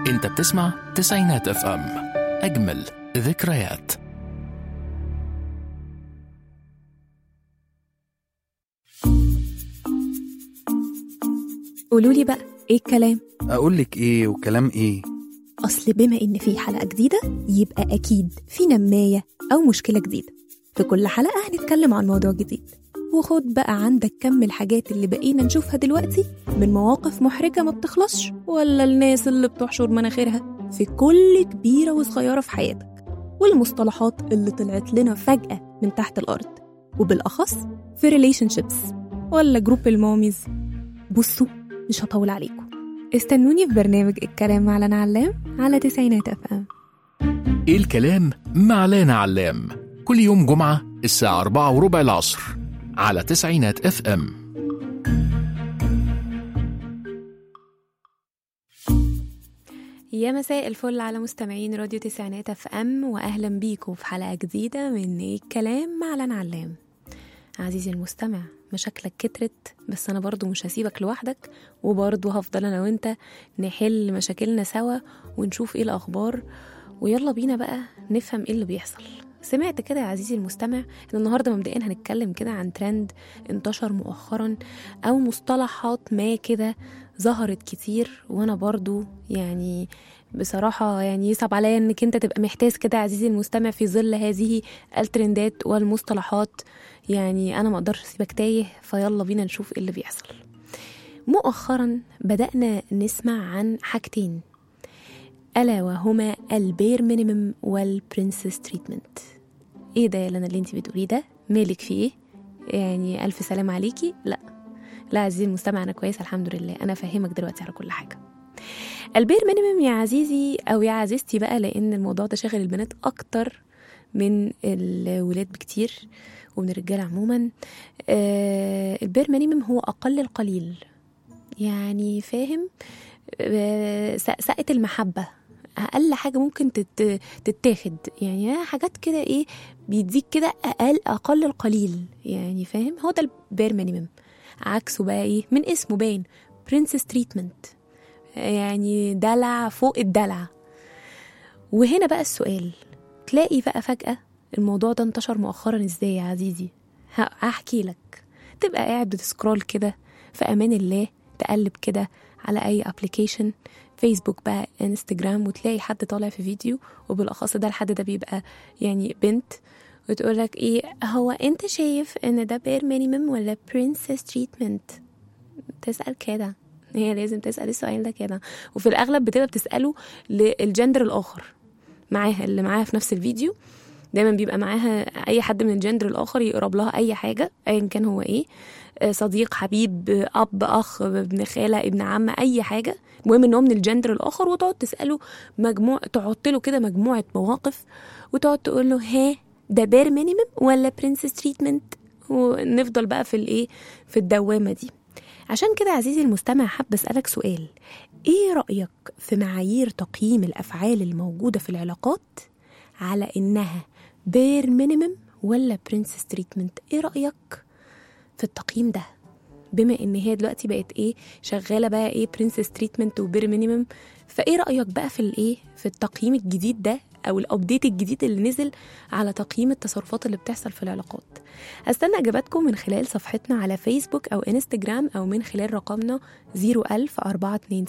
انت بتسمع تسعينات اف ام اجمل ذكريات قولوا لي بقى ايه الكلام اقول لك ايه وكلام ايه اصل بما ان في حلقه جديده يبقى اكيد في نمايه او مشكله جديده في كل حلقه هنتكلم عن موضوع جديد وخد بقى عندك كم الحاجات اللي بقينا نشوفها دلوقتي من مواقف محرجه ما بتخلصش ولا الناس اللي بتحشر مناخيرها في كل كبيره وصغيره في حياتك والمصطلحات اللي طلعت لنا فجاه من تحت الارض وبالاخص في ريليشن شيبس ولا جروب الماميز بصوا مش هطول عليكم استنوني في برنامج الكلام مع لنا علام على تسعينات اف ام ايه الكلام مع لانا علام كل يوم جمعة الساعة أربعة وربع العصر على تسعينات اف ام يا مساء الفل على مستمعين راديو تسعينات اف ام واهلا بيكم في حلقه جديده من ايه الكلام مع لنا علام عزيزي المستمع مشاكلك كترت بس انا برضو مش هسيبك لوحدك وبرضو هفضل انا وانت نحل مشاكلنا سوا ونشوف ايه الاخبار ويلا بينا بقى نفهم ايه اللي بيحصل سمعت كده يا عزيزي المستمع ان النهارده مبدئيا هنتكلم كده عن ترند انتشر مؤخرا او مصطلحات ما كده ظهرت كتير وانا برضو يعني بصراحة يعني يصعب عليا انك انت تبقى محتاس كده يا عزيزي المستمع في ظل هذه الترندات والمصطلحات يعني انا ما اقدرش اسيبك تايه فيلا بينا نشوف ايه اللي بيحصل مؤخرا بدأنا نسمع عن حاجتين ألا وهما البير مينيمم والبرنسس تريتمنت ايه ده يا لنا اللي انت بتقوليه ده مالك في ايه يعني ألف سلام عليكي لا لا عزيزي المستمع أنا كويسة الحمد لله أنا فاهمك دلوقتي على كل حاجة البير مينيمم يا عزيزي أو يا عزيزتي بقى لأن الموضوع ده شاغل البنات أكتر من الولاد بكتير ومن الرجال عموما آه البير مينيمم هو أقل القليل يعني فاهم آه سقة المحبة أقل حاجة ممكن تت... تتاخد يعني حاجات كده إيه بيديك كده أقل أقل القليل يعني فاهم هو ده البير مينيمم عكسه بقى ايه من اسمه باين برنسس تريتمنت يعني دلع فوق الدلع وهنا بقى السؤال تلاقي بقى فجأة الموضوع ده انتشر مؤخرا ازاي يا عزيزي هحكي لك تبقى قاعد بتسكرول كده في امان الله تقلب كده على اي ابلكيشن فيسبوك بقى انستجرام وتلاقي حد طالع في فيديو وبالاخص ده الحد ده بيبقى يعني بنت وتقولك ايه هو انت شايف ان ده بير مينيمم ولا برنسس تريتمنت تسأل كده هي لازم تسأل السؤال ده كده وفي الأغلب بتبقى بتسأله للجندر الآخر معاها اللي معاها في نفس الفيديو دايما بيبقى معاها أي حد من الجندر الآخر يقرب لها أي حاجة أيا كان هو إيه صديق حبيب أب أخ ابن خالة ابن عم أي حاجة المهم إن هو من الجندر الآخر وتقعد تسأله مجموع تحط له كده مجموعة مواقف وتقعد تقول له ها ده بير مينيمم ولا برنسس تريتمنت ونفضل بقى في الايه في الدوامه دي عشان كده عزيزي المستمع حابة أسألك سؤال إيه رأيك في معايير تقييم الأفعال الموجودة في العلاقات على إنها بير مينيمم ولا برنسس تريتمنت إيه رأيك في التقييم ده بما ان هي دلوقتي بقت ايه شغاله بقى ايه برنسس تريتمنت وبير مينيمم فايه رايك بقى في الايه في التقييم الجديد ده او الابديت الجديد اللي نزل على تقييم التصرفات اللي بتحصل في العلاقات هستنى اجاباتكم من خلال صفحتنا على فيسبوك او انستجرام او من خلال رقمنا 01000 427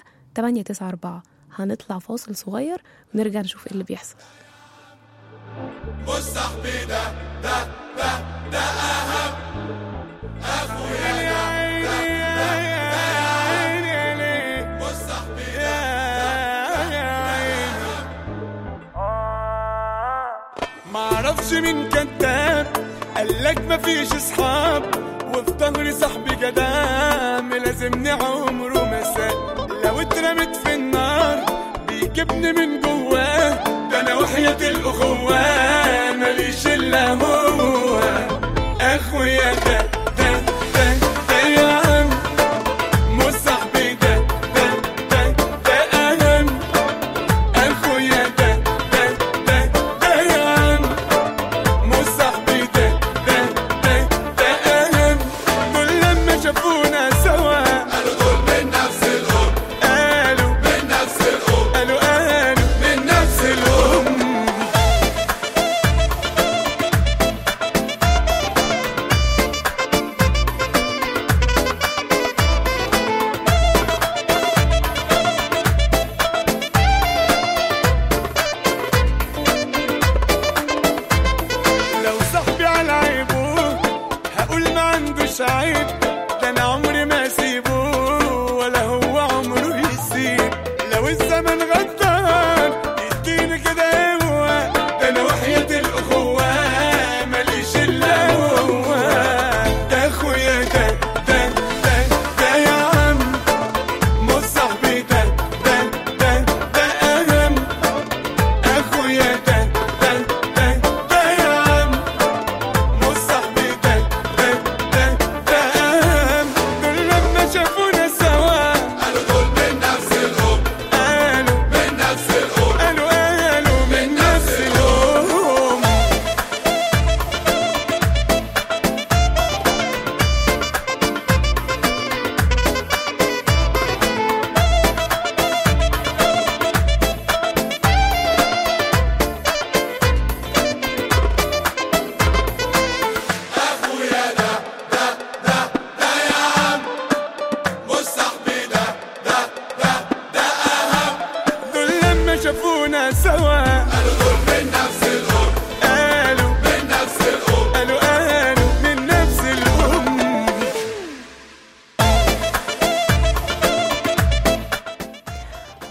894 هنطلع فاصل صغير ونرجع نشوف ايه اللي بيحصل بص صاحبي ده ده ده ده اهم اخويا ده ده ده ده يا عيني بص صاحبي ده معرفش مين كذاب قالك مفيش اصحاب وفي ظهري صاحبي جدام لازمني عمره ما ساب لو اترمت في النار بيجيبني من جواه ده انا وحياة الاخوة ماليش الا هو اخويا ده ده ده ده يا عم مش صاحبي ده ده ده ده اهم اخويا ده ده ده ده يا عم مش صاحبي ده ده ده ده اهم دول لما شافونا سوا قالوا دول من نفس الام قالوا من نفس الام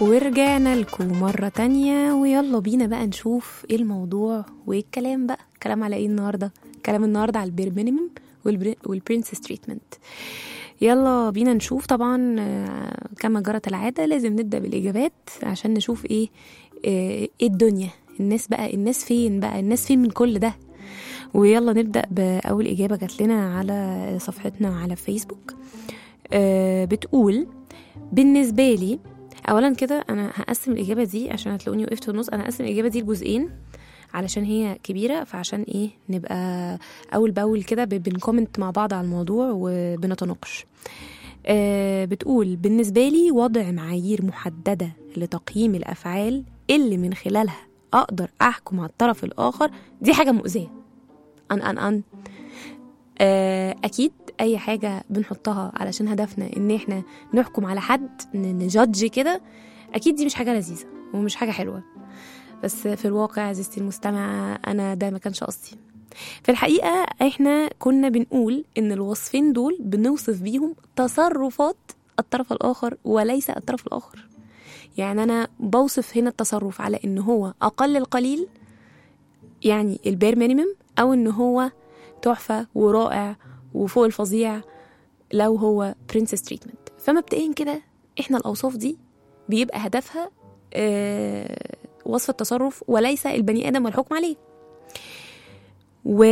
ورجعنا لكم مرة تانية ويلا بينا بقى نشوف ايه الموضوع وايه الكلام بقى كلام على ايه النهاردة كلام النهاردة على البير مينيمم والبرنسس تريتمنت يلا بينا نشوف طبعا آه، كما جرت العادة لازم نبدأ بالإجابات عشان نشوف ايه آه، ايه الدنيا الناس بقى الناس فين بقى الناس فين من كل ده ويلا نبدأ بأول إجابة جات لنا على صفحتنا على فيسبوك آه، بتقول بالنسبة لي أولا كده أنا هقسم الإجابة دي عشان هتلاقوني وقفت في النص أنا هقسم الإجابة دي لجزئين علشان هي كبيرة فعشان إيه نبقى أول بأول كده ب- بنكومنت مع بعض على الموضوع وبنتناقش آه، بتقول بالنسبة لي وضع معايير محددة لتقييم الأفعال اللي من خلالها أقدر أحكم على الطرف الآخر دي حاجة مؤذية أن أن أن آه، أكيد أي حاجة بنحطها علشان هدفنا إن إحنا نحكم على حد ن- نجادج كده أكيد دي مش حاجة لذيذة ومش حاجة حلوة بس في الواقع عزيزتي المستمعة أنا ده ما كانش قصدي في الحقيقة إحنا كنا بنقول إن الوصفين دول بنوصف بيهم تصرفات الطرف الآخر وليس الطرف الآخر يعني أنا بوصف هنا التصرف على إن هو أقل القليل يعني البير مينيمم أو إن هو تحفة ورائع وفوق الفظيع لو هو برنسس تريتمنت فمبدئيا كده احنا الاوصاف دي بيبقى هدفها آه وصف التصرف وليس البني ادم والحكم عليه و...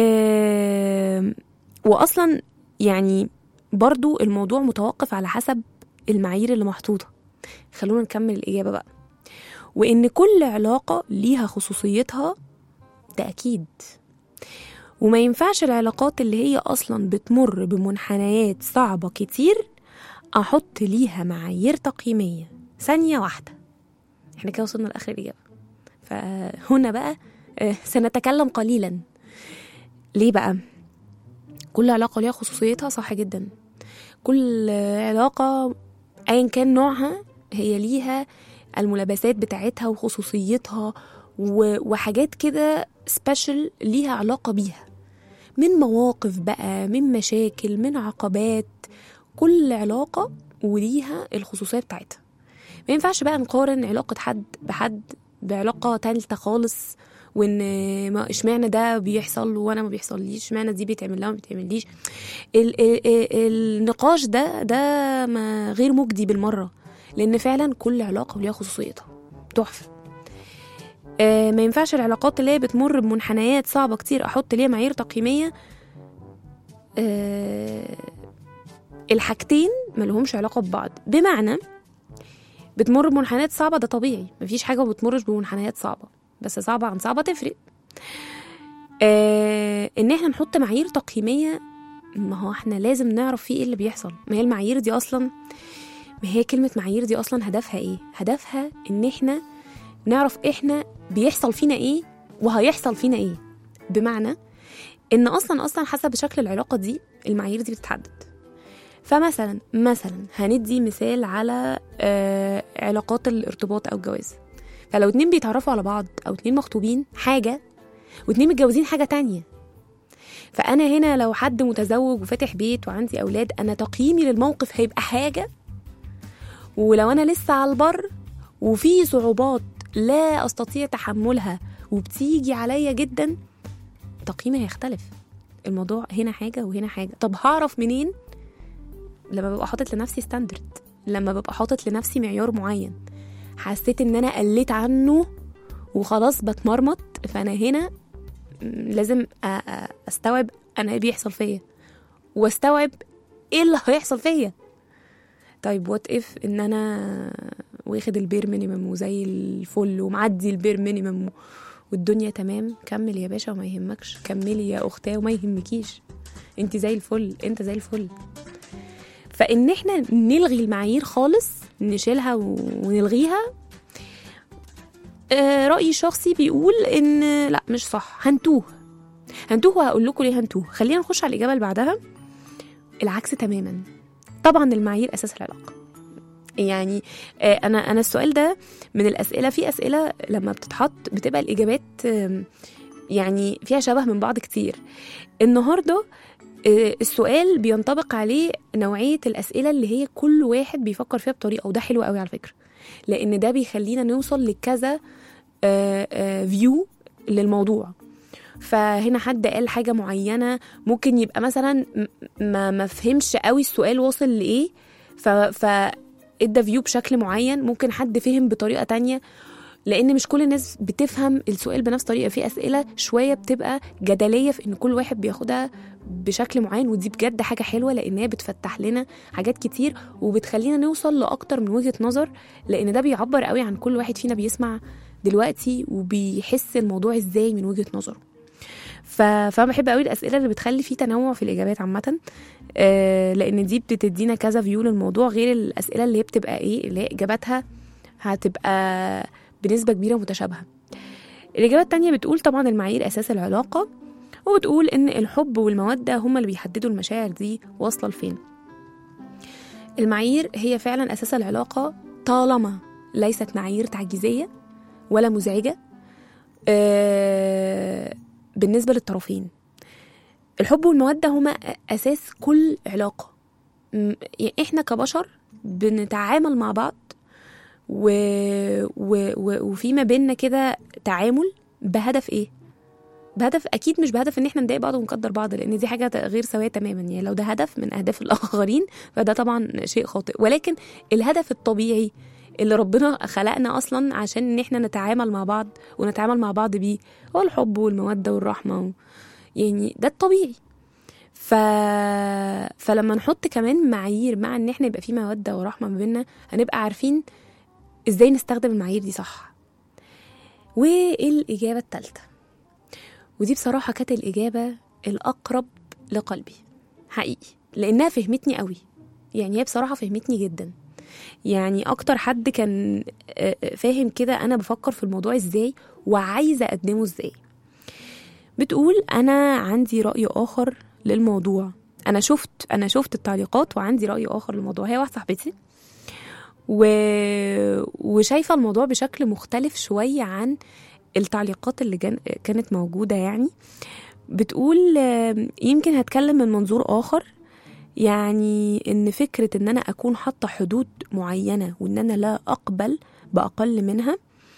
واصلا يعني برضو الموضوع متوقف على حسب المعايير اللي محطوطه خلونا نكمل الاجابه بقى وان كل علاقه ليها خصوصيتها ده اكيد وما ينفعش العلاقات اللي هي اصلا بتمر بمنحنيات صعبه كتير احط ليها معايير تقييميه ثانيه واحده احنا كده وصلنا لاخر الاجابه فهنا بقى آه، سنتكلم قليلا ليه بقى كل علاقه ليها خصوصيتها صح جدا كل علاقه ايا كان نوعها هي ليها الملابسات بتاعتها وخصوصيتها و- وحاجات كده سبيشال ليها علاقه بيها من مواقف بقى من مشاكل من عقبات كل علاقة وليها الخصوصية بتاعتها ما ينفعش بقى نقارن علاقة حد بحد بعلاقة تالتة خالص وان ما اشمعنى ده بيحصل وانا ما بيحصليش اشمعنى دي بيتعمل لها ما بيتعمليش ال ال ال النقاش ده ده ما غير مجدي بالمرة لان فعلا كل علاقة وليها خصوصيتها تحفة آه، ما ينفعش العلاقات اللي هي بتمر بمنحنيات صعبة كتير أحط ليها معايير تقييمية آه، الحاجتين ملهمش علاقة ببعض بمعنى بتمر بمنحنيات صعبة ده طبيعي مفيش حاجة ما بتمرش بمنحنيات صعبة بس صعبة عن صعبة تفرق آه ان احنا نحط معايير تقييمية ما هو احنا لازم نعرف فيه ايه اللي بيحصل ما هي المعايير دي اصلا ما هي كلمة معايير دي اصلا هدفها ايه هدفها ان احنا نعرف احنا بيحصل فينا ايه وهيحصل فينا ايه بمعنى ان اصلا اصلا حسب شكل العلاقه دي المعايير دي بتتحدد فمثلا مثلا هندي مثال على آه علاقات الارتباط او الجواز فلو اتنين بيتعرفوا على بعض او اتنين مخطوبين حاجه واتنين متجوزين حاجه تانية فانا هنا لو حد متزوج وفاتح بيت وعندي اولاد انا تقييمي للموقف هيبقى حاجه ولو انا لسه على البر وفي صعوبات لا استطيع تحملها وبتيجي عليا جدا تقييمي هيختلف الموضوع هنا حاجه وهنا حاجه طب هعرف منين لما ببقى حاطط لنفسي ستاندرد لما ببقى حاطط لنفسي معيار معين حسيت ان انا قلت عنه وخلاص بتمرمط فانا هنا لازم أ- أ- استوعب انا ايه بيحصل فيا واستوعب ايه اللي هيحصل فيا طيب وات اف ان انا واخد البير مينيمم وزي الفل ومعدي البير مينيمم والدنيا تمام كمل يا باشا وما يهمكش كملي يا اختاه وما يهمكيش انت زي الفل انت زي الفل فان احنا نلغي المعايير خالص نشيلها ونلغيها آه، رأيي الشخصي بيقول ان لا مش صح هنتوه هنتوه وهقول لكم ليه هنتوه خلينا نخش على الإجابة اللي بعدها العكس تماما طبعا المعايير أساس العلاقة يعني آه، انا انا السؤال ده من الاسئله في اسئله لما بتتحط بتبقى الاجابات آم، يعني فيها شبه من بعض كتير النهارده آه، السؤال بينطبق عليه نوعيه الاسئله اللي هي كل واحد بيفكر فيها بطريقه وده حلو قوي على فكره لان ده بيخلينا نوصل لكذا فيو للموضوع فهنا حد قال حاجه معينه ممكن يبقى مثلا م- ما ما فهمش قوي السؤال واصل لايه ف ف ادى فيو بشكل معين ممكن حد فهم بطريقه تانية لان مش كل الناس بتفهم السؤال بنفس الطريقه في اسئله شويه بتبقى جدليه في ان كل واحد بياخدها بشكل معين ودي بجد حاجه حلوه لان هي بتفتح لنا حاجات كتير وبتخلينا نوصل لاكتر من وجهه نظر لان ده بيعبر قوي عن كل واحد فينا بيسمع دلوقتي وبيحس الموضوع ازاي من وجهه نظره ف... فانا بحب قوي الاسئله اللي بتخلي فيه تنوع في الاجابات عامه آه لان دي بتدينا كذا فيو للموضوع غير الاسئله اللي هي بتبقى ايه اللي هي اجاباتها هتبقى بنسبه كبيره متشابهه الاجابه التانية بتقول طبعا المعايير اساس العلاقه وبتقول ان الحب والموده هما اللي بيحددوا المشاعر دي واصله لفين المعايير هي فعلا اساس العلاقه طالما ليست معايير تعجيزيه ولا مزعجه آه بالنسبه للطرفين الحب والموده هما اساس كل علاقه م- يعني احنا كبشر بنتعامل مع بعض و... و... و... وفي ما بيننا كده تعامل بهدف ايه بهدف اكيد مش بهدف ان احنا نضايق بعض ونقدر بعض لان دي حاجه غير سويه تماما يعني لو ده هدف من اهداف الاخرين فده طبعا شيء خاطئ ولكن الهدف الطبيعي اللي ربنا خلقنا اصلا عشان ان احنا نتعامل مع بعض ونتعامل مع بعض بيه هو الحب والموده والرحمه و... يعني ده الطبيعي ف... فلما نحط كمان معايير مع ان احنا يبقى في موده ورحمه ما بيننا هنبقى عارفين ازاي نستخدم المعايير دي صح والاجابه الثالثه ودي بصراحه كانت الاجابه الاقرب لقلبي حقيقي لانها فهمتني قوي يعني هي بصراحه فهمتني جدا يعني اكتر حد كان آه، آه، فاهم كده انا بفكر في الموضوع ازاي وعايزه اقدمه ازاي بتقول انا عندي راي اخر للموضوع انا شفت انا شفت التعليقات وعندي راي اخر للموضوع هي واحده صاحبتي و... وشايفه الموضوع بشكل مختلف شويه عن التعليقات اللي جن... كانت موجوده يعني بتقول آه، يمكن هتكلم من منظور اخر يعني ان فكره ان انا اكون حاطه حدود معينه وان انا لا اقبل باقل منها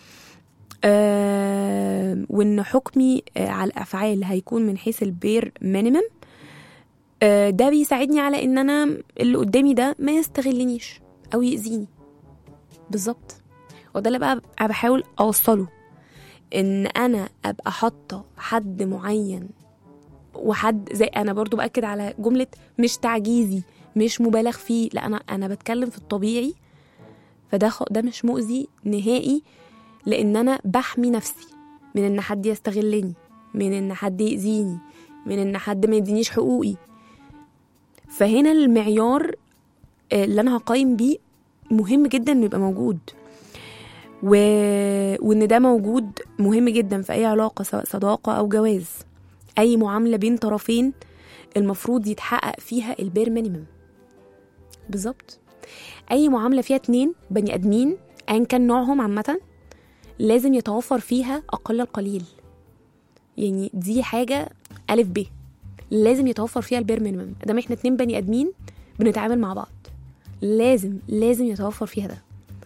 آه وان حكمي آه على الافعال هيكون من حيث البير مينيمم آه ده بيساعدني على ان انا اللي قدامي ده ما يستغلنيش او يأذيني بالظبط وده اللي بقى أنا بحاول اوصله ان انا ابقى حاطه حد معين وحد زي انا برضو باكد على جمله مش تعجيزي مش مبالغ فيه لا انا انا بتكلم في الطبيعي فده خ- ده مش مؤذي نهائي لان انا بحمي نفسي من ان حد يستغلني من ان حد يأذيني من ان حد ما يدينيش حقوقي فهنا المعيار آه، اللي انا هقيم بيه مهم جدا انه يبقى موجود و... وان ده موجود مهم جدا في اي علاقه سواء صداقه او جواز اي معامله بين طرفين المفروض يتحقق فيها البير مينيمم بالظبط اي معامله فيها اتنين بني ادمين ايا كان نوعهم عامه لازم يتوفر فيها اقل القليل يعني دي حاجه الف ب لازم يتوفر فيها البير مينيمم دام احنا اتنين بني ادمين بنتعامل مع بعض لازم لازم يتوفر فيها ده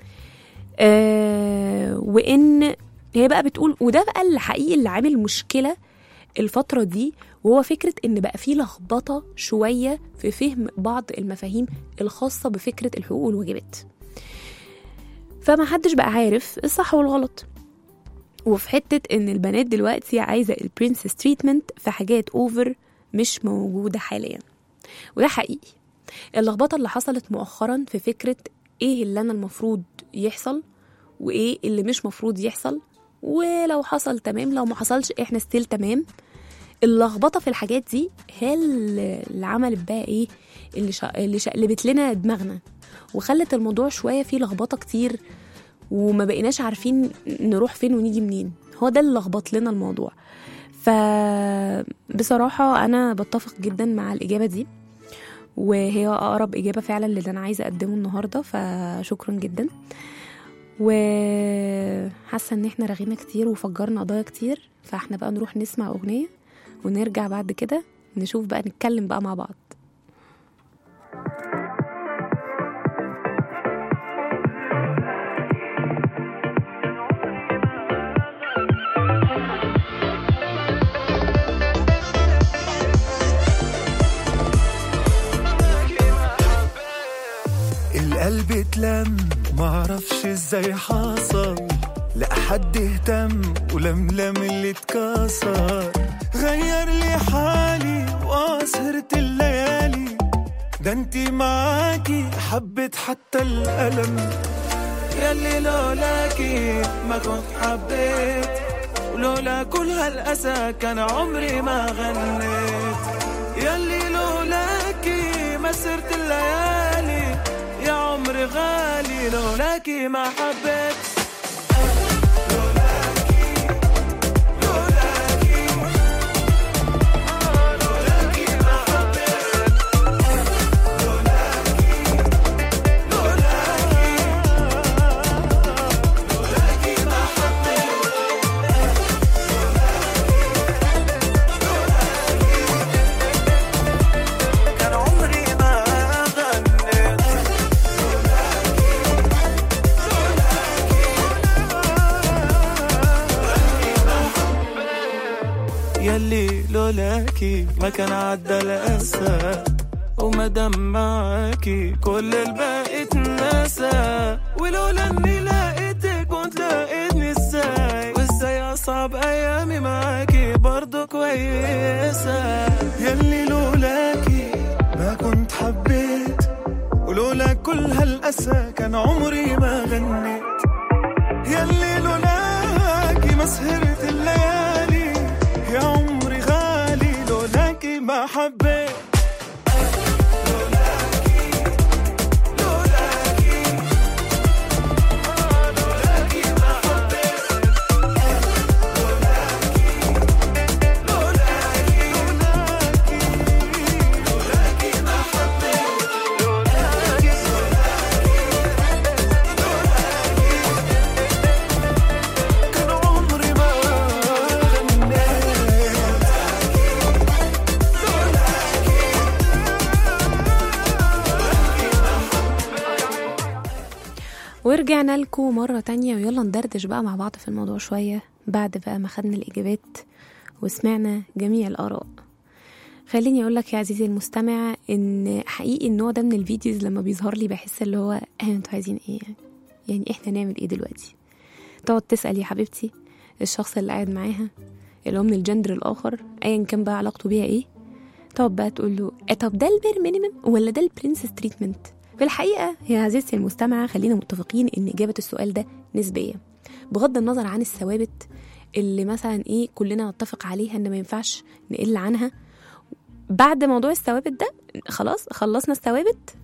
آه وان هي بقى بتقول وده بقى اللي حقيقي اللي عامل مشكله الفتره دي وهو فكره ان بقى في لخبطه شويه في فهم بعض المفاهيم الخاصه بفكره الحقوق والواجبات فما حدش بقى عارف الصح والغلط وفي حته ان البنات دلوقتي عايزه البرنسس تريتمنت في حاجات اوفر مش موجوده حاليا وده حقيقي اللخبطه اللي حصلت مؤخرا في فكره ايه اللي انا المفروض يحصل وايه اللي مش مفروض يحصل ولو حصل تمام لو ما حصلش احنا ستيل تمام اللخبطه في الحاجات دي هي اللي عملت بقى ايه اللي شا... اللي شقلبت لنا دماغنا وخلت الموضوع شويه فيه لخبطه كتير وما بقيناش عارفين نروح فين ونيجي منين هو ده اللي لخبط لنا الموضوع فبصراحه انا بتفق جدا مع الاجابه دي وهي اقرب اجابه فعلا للي انا عايزه اقدمه النهارده فشكرا جدا وحاسه ان احنا رغينا كتير وفجرنا قضايا كتير فاحنا بقى نروح نسمع اغنيه ونرجع بعد كده نشوف بقى نتكلم بقى مع بعض القلب اتلم معرفش ازاي حصل لا حد اهتم ولملم اللي اتكسر غير لي حالي واسهرت الليالي ده انتي معاكي حبت حتى الألم ياللي لولاكي ما كنت حبيت ولولا كل هالأسى كان عمري ما غنيت ياللي لولاكي ما سرت الليالي يا عمري غالي لولاكي ما حبيت كان عمري ما غنيت يلي لولاكي ما كان عدى الأسى وما دام معاكي كل الباقي اتنسى ولولا اني لقيتك كنت لقيتني ازاي وازاي اصعب ايامي معاكي برضو كويسة يلي لولاكي ما كنت حبيت ولولا كل هالأسى كان عمري ما غنيت يلي لولاكي ما سهرت الليالي يا عمري غالي لولاكي ما حبيت كان عمري ما غنيت ورجعنا لكم مرة تانية ويلا ندردش بقى مع بعض في الموضوع شوية بعد بقى ما خدنا الإجابات وسمعنا جميع الآراء خليني أقول لك يا عزيزي المستمع إن حقيقي النوع ده من الفيديوز لما بيظهر لي بحس اللي هو اه انتوا عايزين ايه يعني يعني احنا نعمل ايه دلوقتي تقعد تسأل يا حبيبتي الشخص اللي قاعد معاها اللي هو من الجندر الآخر أيا كان بقى علاقته بيها ايه تقعد بقى تقول له "آه طب ده البير مينيمم ولا ده البرنسس تريتمنت في الحقيقة يا عزيزتي المستمعة خلينا متفقين إن إجابة السؤال ده نسبية بغض النظر عن الثوابت اللي مثلا إيه كلنا نتفق عليها إن ما ينفعش نقل عنها بعد موضوع الثوابت ده خلاص خلصنا الثوابت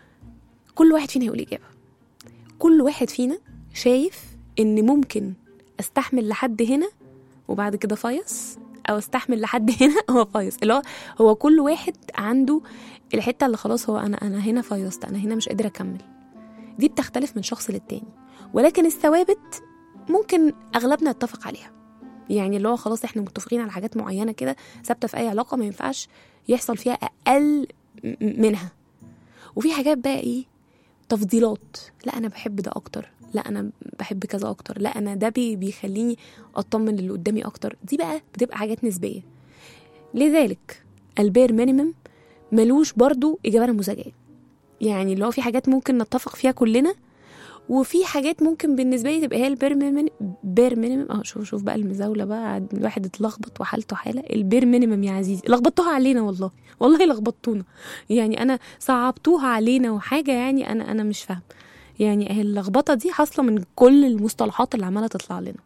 كل واحد فينا يقول إجابة كل واحد فينا شايف إن ممكن أستحمل لحد هنا وبعد كده فايص او استحمل لحد هنا هو فايص اللي هو هو كل واحد عنده الحته اللي خلاص هو انا انا هنا فايصت انا هنا مش قادر اكمل دي بتختلف من شخص للتاني ولكن الثوابت ممكن اغلبنا يتفق عليها يعني اللي هو خلاص احنا متفقين على حاجات معينه كده ثابته في اي علاقه ما ينفعش يحصل فيها اقل م- منها وفي حاجات بقى ايه تفضيلات لا انا بحب ده اكتر لا انا بحب كذا اكتر لا انا ده بي بيخليني اطمن للي قدامي اكتر دي بقى بتبقى حاجات نسبيه لذلك البير مينيمم ملوش برضو اجابه نموذجيه يعني اللي هو في حاجات ممكن نتفق فيها كلنا وفي حاجات ممكن بالنسبه لي تبقى هي البير مينيمم بير مينيمم اه شوف شوف بقى المزاوله بقى قاعد الواحد اتلخبط وحالته حاله البير مينيمم يا عزيزي لخبطتوها علينا والله والله لخبطونا يعني انا صعبتوها علينا وحاجه يعني انا انا مش فاهم يعني اهي اللخبطه دي حاصله من كل المصطلحات اللي عماله تطلع لنا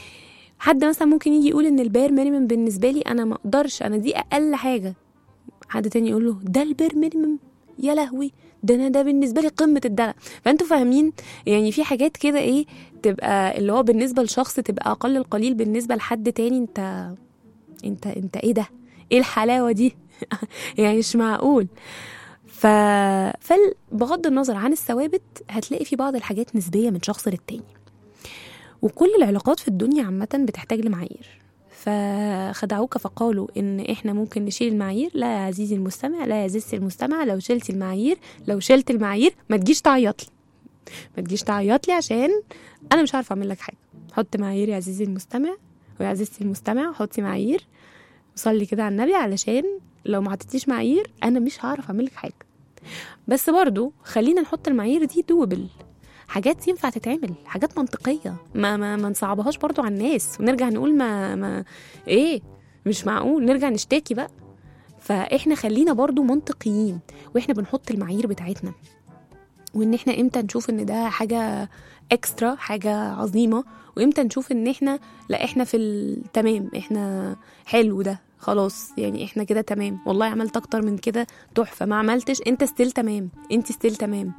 حد مثلا ممكن يجي يقول ان البير مينيمم بالنسبه لي انا ما اقدرش انا دي اقل حاجه حد تاني يقول له ده البير مينيمم يا لهوي ده انا ده بالنسبه لي قمه الدلع فانتوا فاهمين يعني في حاجات كده ايه تبقى اللي هو بالنسبه لشخص تبقى اقل القليل بالنسبه لحد تاني انت انت انت ايه ده ايه الحلاوه دي يعني مش معقول ف... فبغض النظر عن الثوابت هتلاقي في بعض الحاجات نسبيه من شخص للتاني وكل العلاقات في الدنيا عامه بتحتاج لمعايير فخدعوك فقالوا ان احنا ممكن نشيل المعايير لا يا عزيزي المستمع لا يا عزيزتي المستمع لو شلت المعايير لو شلت المعايير ما تجيش تعيط لي ما تجيش تعيط لي عشان انا مش عارفه اعمل لك حاجه حط معايير يا عزيزي المستمع ويا عزيزتي المستمع حطي معايير وصلي كده على النبي علشان لو ما حطيتيش معايير انا مش هعرف اعمل لك حاجه بس برضو خلينا نحط المعايير دي دوبل حاجات ينفع تتعمل حاجات منطقية ما ما, ما نصعبهاش برضو على الناس ونرجع نقول ما ما ايه مش معقول نرجع نشتكي بقى فاحنا خلينا برضو منطقيين واحنا بنحط المعايير بتاعتنا وان احنا امتى نشوف ان ده حاجة اكسترا حاجة عظيمة وامتى نشوف ان احنا لا احنا في التمام احنا حلو ده خلاص يعني احنا كده تمام والله عملت اكتر من كده تحفة ما عملتش انت ستيل تمام انت ستيل تمام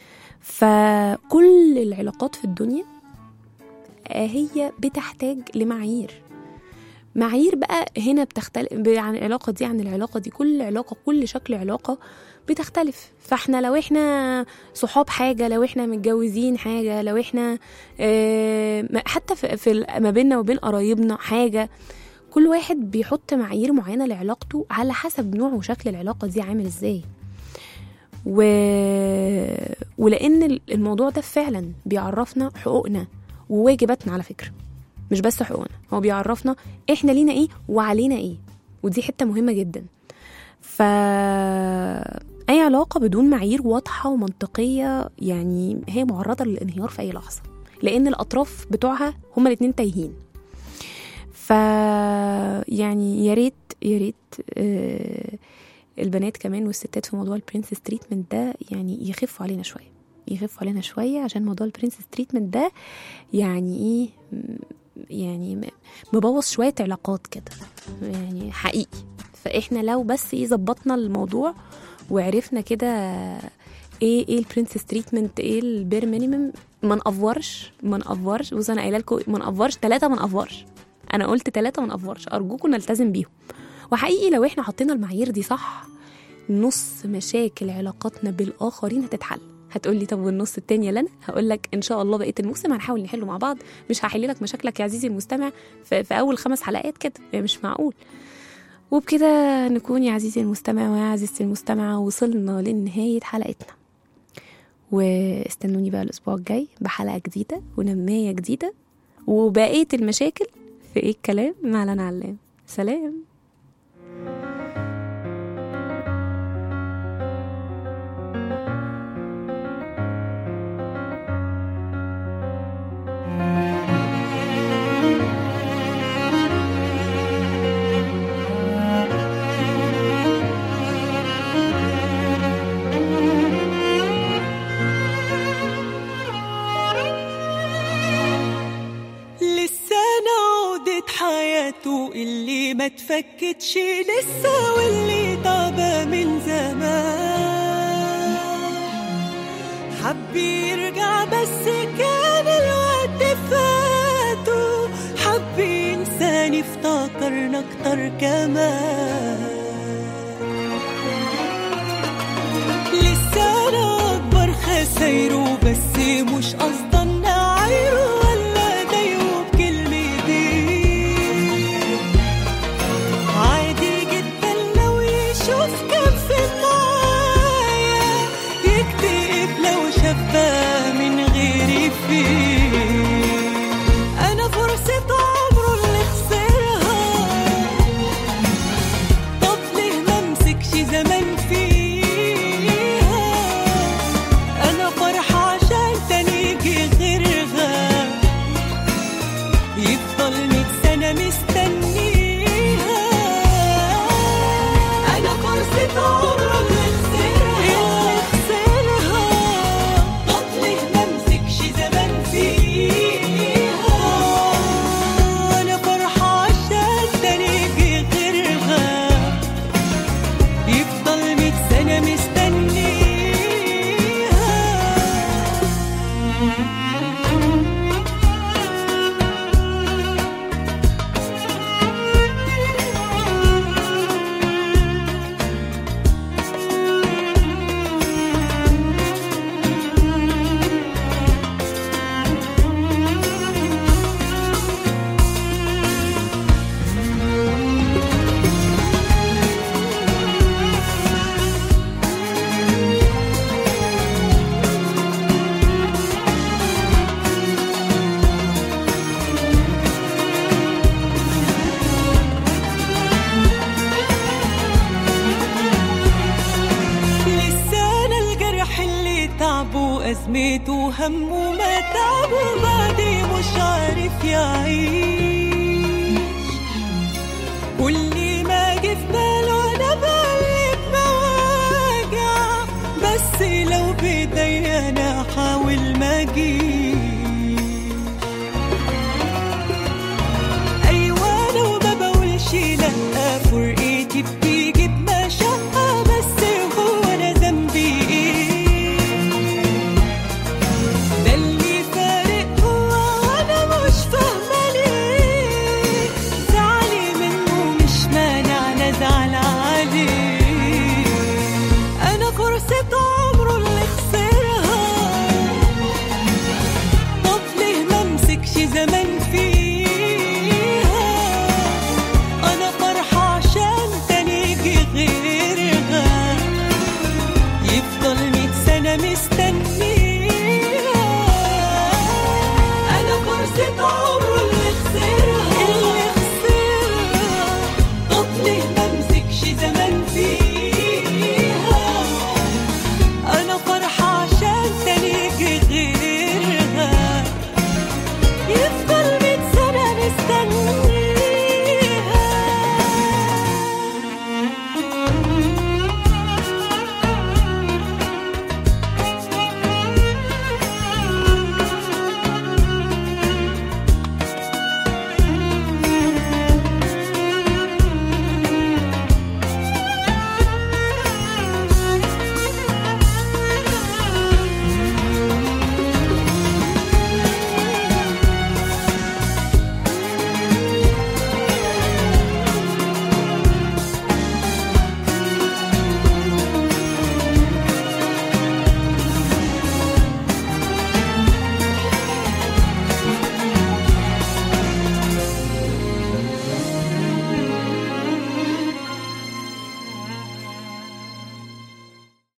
فكل العلاقات في الدنيا هي بتحتاج لمعايير معايير بقى هنا بتختلف عن العلاقة دي عن العلاقة دي كل علاقة كل شكل علاقة بتختلف فاحنا لو احنا صحاب حاجة لو احنا متجوزين حاجة لو احنا اه حتى في, في ما بيننا وبين قرايبنا حاجة كل واحد بيحط معايير معينة لعلاقته على حسب نوع وشكل العلاقة دي عامل ازاي و... ولان الموضوع ده فعلا بيعرفنا حقوقنا وواجباتنا على فكره مش بس حقوقنا هو بيعرفنا احنا لينا ايه وعلينا ايه ودي حته مهمه جدا ف اي علاقه بدون معايير واضحه ومنطقيه يعني هي معرضه للانهيار في اي لحظه لان الاطراف بتوعها هما الاتنين تايهين ف يعني يا ريت يا ريت آه البنات كمان والستات في موضوع البرنسس تريتمنت ده يعني يخفوا علينا شويه يخفوا علينا شويه عشان موضوع البرنسس تريتمنت ده يعني ايه يعني مبوظ شويه علاقات كده يعني حقيقي فاحنا لو بس ايه ظبطنا الموضوع وعرفنا كده ايه ايه البرنسس تريتمنت ايه البير مينيمم ما نقفرش ما نقفرش بص انا قايله لكم ما نقفرش ثلاثه ما نقفرش انا قلت ثلاثه ما نقفرش ارجوكم نلتزم بيهم وحقيقي لو احنا حطينا المعايير دي صح نص مشاكل علاقاتنا بالاخرين هتتحل هتقولي طب والنص التاني يا لنا هقول لك ان شاء الله بقيه الموسم هنحاول نحله مع بعض مش هحل لك مشاكلك يا عزيزي المستمع في, في اول خمس حلقات كده يعني مش معقول وبكده نكون يا عزيزي المستمع ويا عزيزتي المستمعة وصلنا لنهاية حلقتنا واستنوني بقى الأسبوع الجاي بحلقة جديدة ونماية جديدة وبقية المشاكل في ايه الكلام مع لنا علام سلام لسه نعودة حياته اللي ما تفكتش لسه واللي طابة من زمان حب يرجع بس كان الوقت فاته حب ينساني افتكرنا اكتر كمان لسه انا اكبر خسايره بس مش قصدا نعايره ولا ضايقه بكلمتين عادي جدا لو يشوف كم في معايا يكتئب لو شافها من غيري فيه انا فرصة عمره اللي خسرها طب رميته هم وما تعب وبعدي مش عارف يعيش كل ما جه في باله انا بقلب مواجع بس لو بايدي انا احاول ما اجيش